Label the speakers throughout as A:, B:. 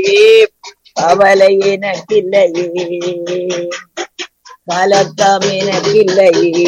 A: கவலை எனக்கில்லையே கலக்கம் எனக்கில்லையே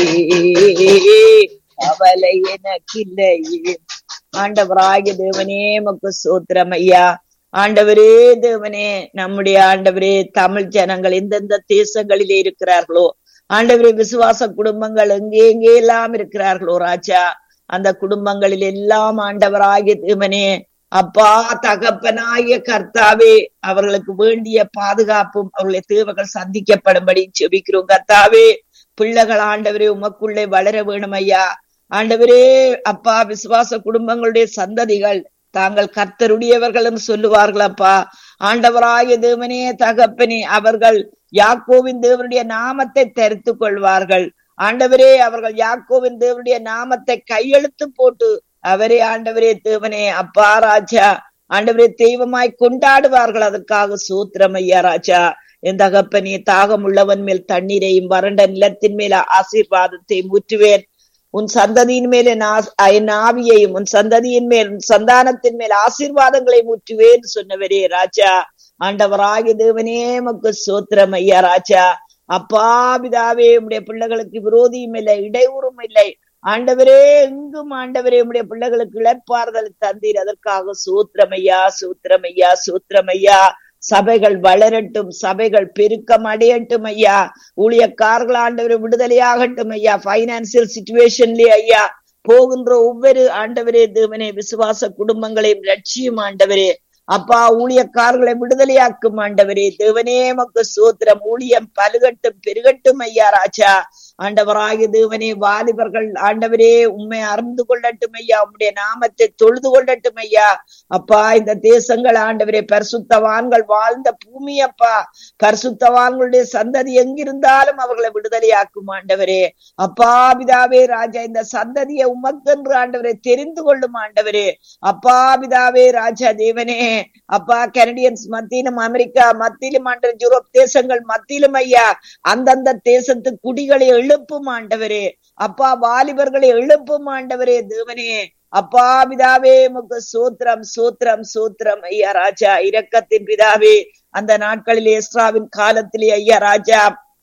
A: கவலை எனக்கில்லையே ஆண்டவராகிய தேவனே மக்கு சோத்திரம் ஐயா ஆண்டவரே தேவனே நம்முடைய ஆண்டவரே தமிழ் ஜனங்கள் எந்தெந்த தேசங்களிலே இருக்கிறார்களோ ஆண்டவரே விசுவாச குடும்பங்கள் எங்கே எங்கே எல்லாம் இருக்கிறார்களோ ராஜா அந்த குடும்பங்களில் எல்லாம் ஆண்டவராகிய தேவனே அப்பா தகப்பனாகிய கர்த்தாவே அவர்களுக்கு வேண்டிய பாதுகாப்பும் அவர்களுடைய தேவைகள் சந்திக்கப்படும்படி செபிக்கிறோம் கர்த்தாவே பிள்ளைகள் ஆண்டவரே உமக்குள்ளே வளர வேணும் ஐயா ஆண்டவரே அப்பா விசுவாச குடும்பங்களுடைய சந்ததிகள் தாங்கள் கர்த்தருடையவர்கள் என்று சொல்லுவார்கள் அப்பா ஆண்டவராகிய தேவனே தகப்பனே அவர்கள் யாக்கோவின் தேவனுடைய நாமத்தை தரித்து கொள்வார்கள் ஆண்டவரே அவர்கள் யாக்கோவின் தேவனுடைய நாமத்தை கையெழுத்து போட்டு அவரே ஆண்டவரே தேவனே அப்பா ராஜா ஆண்டவரே தெய்வமாய் கொண்டாடுவார்கள் அதற்காக சூத்திரம் ஐயா ராஜா என் தகப்பனே தாகம் உள்ளவன் மேல் தண்ணீரையும் வறண்ட நிலத்தின் மேல ஆசீர்வாதத்தை ஊற்றுவேன் உன் சந்ததியின் மேல் என் என் ஆவியையும் உன் சந்ததியின் மேல் உன் சந்தானத்தின் மேல் ஆசீர்வாதங்களை ஊற்றுவேன் சொன்னவரே ராஜா ஆண்டவராகிய தேவனே மக்கு சோத்திரம் ஐயா ராஜா அப்பா பிதாவே உடைய பிள்ளைகளுக்கு விரோதியும் இல்லை இடையூறும் இல்லை ஆண்டவரே எங்கும் ஆண்டவரே உடைய பிள்ளைகளுக்கு இழப்பாறுதல் தந்தீர் அதற்காக சூத்திரமையா சூத்திரமையா சூத்திரமையா சபைகள் வளரட்டும் சபைகள் பெருக்கம் அடையட்டும் ஐயா ஊழியக்காரர்கள் ஆண்டவரை விடுதலையாகட்டும் ஐயா பைனான்சியல் சுச்சுவேஷன்லயே ஐயா போகின்ற ஒவ்வொரு ஆண்டவரே தேவனே விசுவாச குடும்பங்களையும் லட்சியம் ஆண்டவரே அப்பா ஊழியக்காரர்களை விடுதலையாக்கும் ஆண்டவரே தேவனே மக்கு சூத்திரம் ஊழியம் பலுகட்டும் பெருகட்டும் ஐயா ராஜா ஆண்டவராகிய தேவனே வாலிபர்கள் ஆண்டவரே உண்மை அறிந்து கொள்ளட்டும் ஐயா உம்முடைய நாமத்தை தொழுது கொள்ளட்டும் ஐயா அப்பா இந்த தேசங்கள் ஆண்டவரே பரிசுத்தவான்கள் வாழ்ந்த பூமி அப்பா பரிசுத்தவான்களுடைய சந்ததி எங்கிருந்தாலும் அவர்களை விடுதலையாக்கும் ஆண்டவரே அப்பா பிதாவே ராஜா இந்த சந்ததியை உமக்கென்று ஆண்டவரை தெரிந்து கொள்ளும் ஆண்டவரே அப்பா பிதாவே ராஜா தேவனே அப்பா கனடியன்ஸ் மத்தியிலும் அமெரிக்கா மத்தியிலும் ஆண்டவர் யூரோப் தேசங்கள் மத்தியிலும் ஐயா அந்தந்த தேசத்து குடிகளை எழுப்பும் ஆண்டவரே அப்பா வாலிபர்களை எழுப்பும் ஆண்டவரே தேவனே அப்பா பிதாவே முக்கு சூத்திரம் சூத்திரம் சூத்திரம் ஐயா ராஜா இரக்கத்தின் பிதாவே அந்த நாட்களில் எஸ்ராவின் காலத்திலே ஐயா ராஜா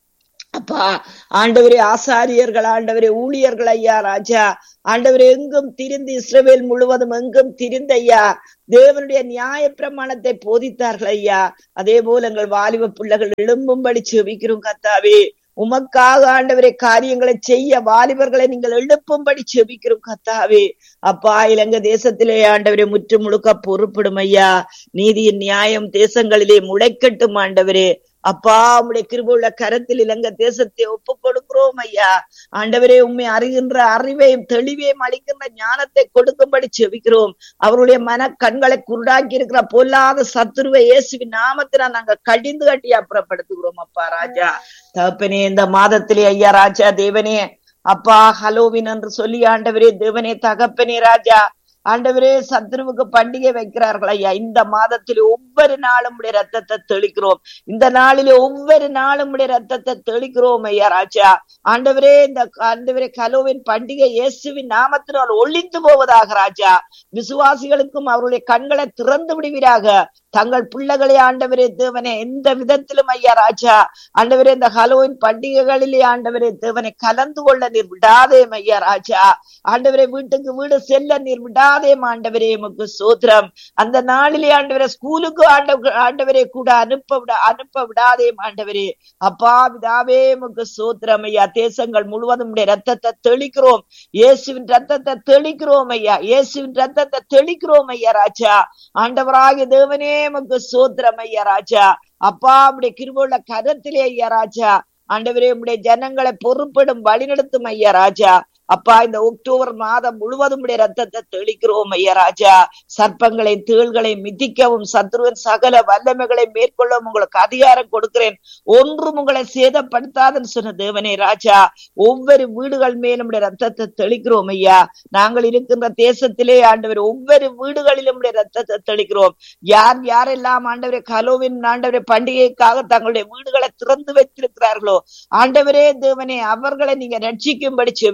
A: அப்பா ஆண்டவரே ஆசாரியர்கள் ஆண்டவரே ஊழியர்கள் ஐயா ராஜா ஆண்டவர் எங்கும் திரிந்து இஸ்ரவேல் முழுவதும் எங்கும் திரிந்த ஐயா தேவனுடைய நியாய பிரமாணத்தை போதித்தார்கள் ஐயா அதே போல எங்கள் வாலிப பிள்ளைகள் எழும்பும்படி செவிக்கிறோம் கத்தாவே உமக்காக ஆண்டவரே காரியங்களை செய்ய வாலிபர்களை நீங்கள் எழுப்பும்படி செபிக்கிறோம் கத்தாவே அப்பா இலங்கை தேசத்திலே ஆண்டவரே முற்று முழுக்க பொறுப்பிடும் ஐயா நீதியின் நியாயம் தேசங்களிலே முளைக்கட்டும் ஆண்டவரே அப்பா உம்முடைய கிருபுள்ள கரத்தில் இலங்கை தேசத்தை ஒப்பு கொடுக்கிறோம் ஐயா ஆண்டவரே உண்மை அறிகின்ற அறிவையும் தெளிவையும் அளிக்கின்ற ஞானத்தை கொடுக்கும்படி செவிக்கிறோம் அவருடைய மன கண்களை குருடாக்கி இருக்கிற பொல்லாத சத்துருவை இயேசுவின் நாமத்தினால் நாங்க கடிந்து கட்டி அப்புறப்படுத்துகிறோம் அப்பா ராஜா தகப்பனே இந்த மாதத்திலே ஐயா ராஜா தேவனே அப்பா ஹலோவின் என்று சொல்லி ஆண்டவரே தேவனே தகப்பனே ராஜா ஆண்டவரே சத்ருவுக்கு பண்டிகை வைக்கிறார்கள் ஐயா இந்த மாதத்தில் ஒவ்வொரு நாளும் உடைய ரத்தத்தை தெளிக்கிறோம் இந்த நாளிலே ஒவ்வொரு நாளும் உடைய ரத்தத்தை தெளிக்கிறோம் ஐயா ராஜா ஆண்டவரே இந்த ஆண்டவரே கலோவின் பண்டிகை இயேசுவின் நாமத்தினால் ஒழிந்து போவதாக ராஜா விசுவாசிகளுக்கும் அவருடைய கண்களை திறந்து விடுவீராக தங்கள் பிள்ளைகளை ஆண்டவரே தேவனே எந்த விதத்திலும் ஐயா ராஜா ஆண்டவரே இந்த ஹலோவின் பண்டிகைகளிலே ஆண்டவரே தேவனை கலந்து கொள்ள நீர் விடாதே ஐயா ராஜா ஆண்டவரே வீட்டுக்கு வீடு செல்ல நீர் விடாதே ஆண்டவரே உமக்கு சோத்திரம் அந்த நாளிலே ஆண்டவரே ஸ்கூலுக்கு ஆண்ட ஆண்டவரே கூட அனுப்ப விட அனுப்ப விடாதே ஆண்டவரே அப்பா விதாவே உமக்கு சோத்திரம் ஐயா தேசங்கள் முழுவதும் உடைய ரத்தத்தை தெளிக்கிறோம் இயேசுவின் ரத்தத்தை தெளிக்கிறோம் ஐயா இயேசுவின் ரத்தத்தை தெளிக்கிறோம் ஐயா ராஜா ஆண்டவராகிய தேவனே உமக்கு சோத்திரம் ஐயா ராஜா அப்பா உடைய கிருபுள்ள கரத்திலே ஐயா ராஜா ஆண்டவரே உடைய ஜனங்களை பொறுப்பிடும் வழிநடத்தும் ஐயா ராஜா அப்பா இந்த அக்டோபர் மாதம் முழுவதும் உடைய ரத்தத்தை தெளிக்கிறோம் ஐயா ராஜா சர்ப்பங்களை தீள்களை மிதிக்கவும் சத்ருவின் சகல வல்லமைகளை மேற்கொள்ளவும் உங்களுக்கு அதிகாரம் கொடுக்கிறேன் ஒன்றும் உங்களை சேதப்படுத்தாதுன்னு சொன்ன தேவனே ராஜா ஒவ்வொரு வீடுகள் மேலும் உடைய ரத்தத்தை தெளிக்கிறோம் ஐயா நாங்கள் இருக்கின்ற தேசத்திலே ஆண்டவர் ஒவ்வொரு வீடுகளிலும் உடைய ரத்தத்தை தெளிக்கிறோம் யார் யாரெல்லாம் ஆண்டவரே கலோவின் ஆண்டவரே பண்டிகைக்காக தங்களுடைய வீடுகளை திறந்து வைத்திருக்கிறார்களோ ஆண்டவரே தேவனே அவர்களை நீங்க ரட்சிக்கும்படி செவிக்கிறோம்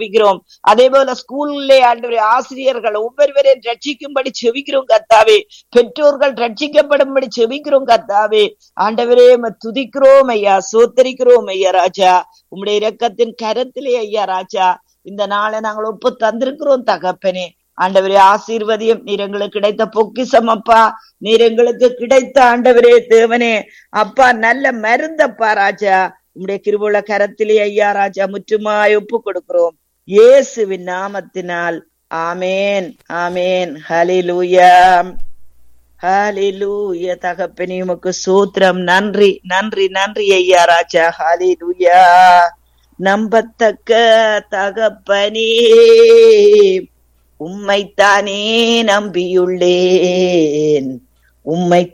A: அதே போல ஸ்கூல்லே ஆண்டவரே ஆசிரியர்கள் ஒவ்வொருவரையும் ரட்சிக்கும்படி செவிக்கிறோம் கத்தாவே பெற்றோர்கள் ரட்சிக்கப்படும்படி செவிக்கிறோம் கத்தாவே ஆண்டவரே உம்மை துதிக்கிறோம் ஐயா சோத்தரிக்கிறோம் ஐயா ராஜா உம்முடைய இரக்கத்தின் கரத்திலே ஐயா ராஜா இந்த நாளை நாங்கள் ஒப்பு தந்திருக்கிறோம் தகப்பனே ஆண்டவரே ஆசீர்வதியம் நீர் எங்களுக்கு கிடைத்த பொக்கிசம் அப்பா நீர் எங்களுக்கு கிடைத்த ஆண்டவரே தேவனே அப்பா நல்ல மருந்தப்பா ராஜா உம்முடைய கிருபுள்ள கரத்திலே ஐயா ராஜா முற்றுமாய் ஒப்பு கொடுக்கிறோம் இயேசுவின் நாமத்தினால் ஆமேன் ஆமேன் ஹலிலூயா ஹலிலூயா தகப்பனே உமக்கு சூத்திரம் நன்றி நன்றி நன்றி ஐயா ராஜா ஹலிலூயா நம்பத்தக்க தகப்பனே உம்மைத்தானே நம்பியுள்ளேன் உம்மை